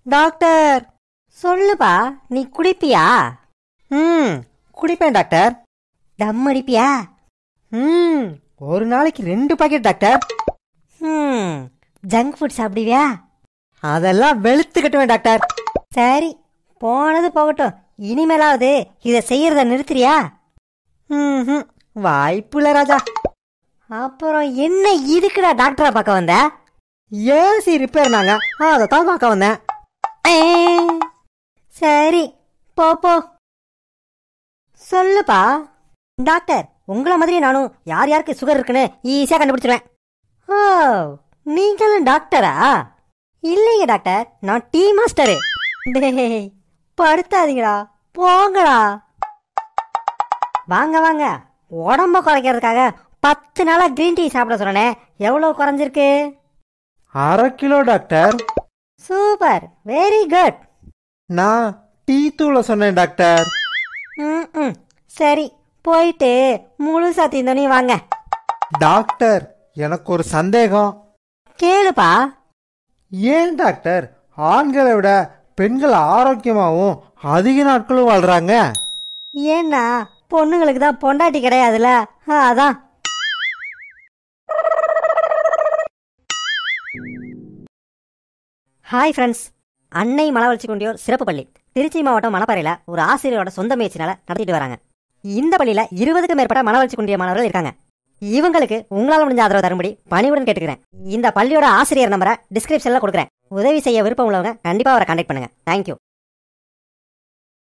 doctor சொல்லுப்பா நீ குடிப்பியா ம் குடிப்பேன் டாக்டர் தம் அடிப்பியா ம் ஒரு நாளைக்கு ரெண்டு பாக்கெட் டாக்டர் ம் ஜங்க் ஃபுட் சாப்பிடுவியா அதெல்லாம் வெளுத்து கட்டுவேன் டாக்டர் சரி போனது போகட்டும் இனிமேலாவது இதை செய்யறத நிறுத்துறியா ம் வாய்ப்பு இல்லை ராஜா அப்புறம் என்ன இதுக்குடா டாக்டரை பார்க்க வந்த ஏசி ரிப்பேர்னாங்க அதை தான் பார்க்க வந்தேன் ஏ, சரி போ போ சொல்லுப்பா டாக்டர் உங்களை மாதிரி நானும் யார் யாருக்கு சுகர் இருக்குன்னு ஈஸியாக கண்டுபிடிச்சிருவேன் ஓ நீங்களும் டாக்டரா இல்லைங்க டாக்டர் நான் டீ மாஸ்டரு டேய் படுத்தாதீங்கடா போங்கடா வாங்க வாங்க உடம்ப குறைக்கிறதுக்காக பத்து நாளா கிரீன் டீ சாப்பிட சொன்னேன் எவ்வளோ குறைஞ்சிருக்கு அரை kilo doctor super very good நான் டீ தூள சொன்னேன் டாக்டர் ம் ம் சரி போயிட்டு முழுசா தீந்தோனே வாங்க டாக்டர் எனக்கு ஒரு சந்தேகம் கேளுப்பா ஏன் டாக்டர் ஆண்களை விட பெண்கள் ஆரோக்கியமாகவும் அதிக நாட்களும் வாழ்றாங்க ஏன்னா பொண்ணுங்களுக்கு தான் பொண்டாட்டி கிடையாதுல அதான் ஹாய் ஃப்ரெண்ட்ஸ் அன்னை மலவளர்ச்சி கொண்டியோர் சிறப்பு பள்ளி திருச்சி மாவட்டம் மணப்பாறையில் ஒரு ஆசிரியரோட சொந்த முயற்சினால நடத்திட்டு வராங்க இந்த பள்ளியில் இருபதுக்கும் மேற்பட்ட மனவளர்ச்சி குன்றிய மாணவர்கள் இருக்காங்க இவங்களுக்கு உங்களால் முடிஞ்ச ஆதரவு தரும்படி பணிவுடன் கேட்டுக்கிறேன் இந்த பள்ளியோட ஆசிரியர் நம்பரை டிஸ்கிரிப்ஷனில் கொடுக்குறேன் உதவி செய்ய விருப்பம் உள்ளவங்க கண்டிப்பாக அவரை கான்டாக்ட் பண்ணுங்க தேங்க்யூ